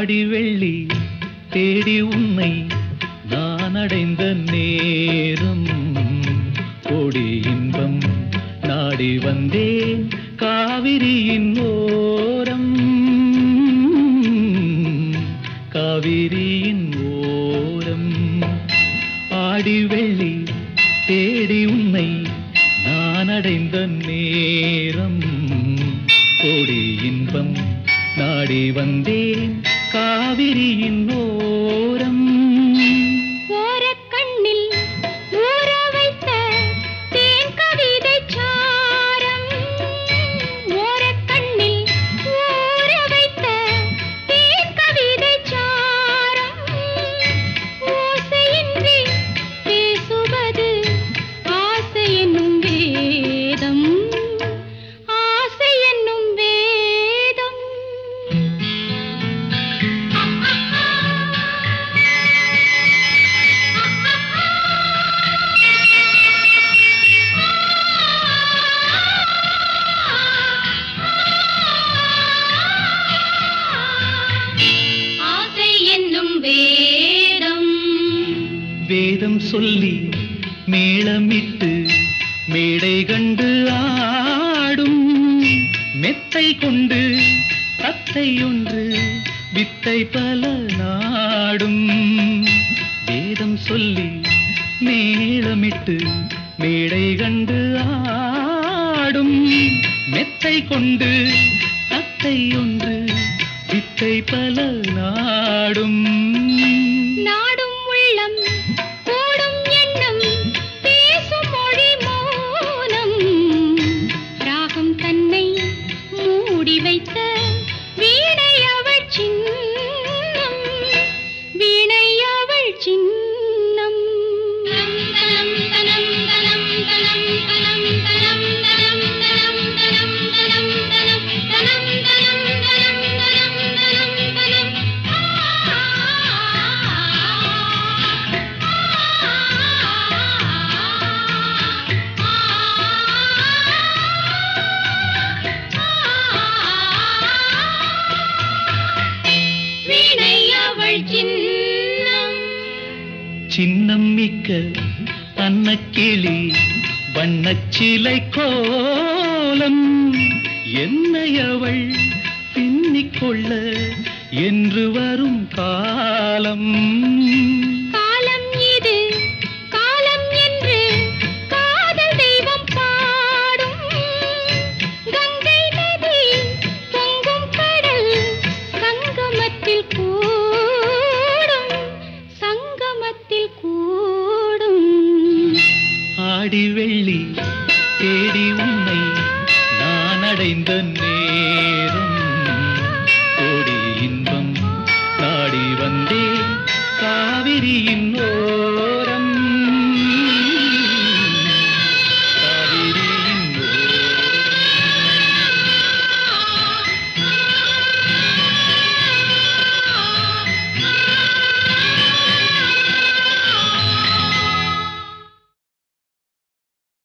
ஆடி வெள்ளி தேடி உன்னை நான் அடைந்த நேரம் கோடி இன்பம் நாடி வந்தேன் காவிரியின் ஓரம் காவிரியின் ஓரம் ஆடி வெள்ளி தேடி உன்னை நான் அடைந்த நேரம் கோடி இன்பம் நாடி வந்தேன் காவிரியின் ஓரம் ஓரக்கண்ணில் ஊற வைத்த தேன் கவிதை சாரம் ஓரக்கண்ணில் ஊற வைத்த தேன் கவிதை சாரம் ஓசையின்றி பேசுவது ஆசை என்னும் வேதம் ஆசை என்னும் வேதம் ஆசை என்னும் வேதம் வேதம் சொல்லி மேளமிட்டு மேடை கண்டு ஆடும் மெத்தை கொண்டு தத்தை ஒன்று வித்தை பல நாடும் வேதம் சொல்லி மேளமிட்டு மேடை கண்டு ஆடும் மெத்தை கொண்டு தத்தை ஒன்று வித்தை பல நாடும் நாடும் உள்ளம் கூடும் எண்ணம் பேசும் மொழி மௌனம் ராகம் தன்னை மூடி வைத்த வீணை அவள் சின்னம் வீணை அவள் சின்னம் தனம் தனம் தனம் தனம் தனம் தனம் தனம் தனம் தனம் தனம் தனம் தனம் தனம் தனம் தனம் தனம் வீணை அவள் சின்னம் சின்னம் மிக்க அன்னக்கிளி வண்ணச்சிலை கோலம் என்னை அவள் பின்னிக் கொள்ள என்று வரும் காலம் காலம் இது காலம் என்று காதல் தெய்வம் பாடும் கங்கை நதி பொங்கும் கடல் சங்கமத்தில் கூடும் சங்கமத்தில் கூடும் ஆடி வெள்ளி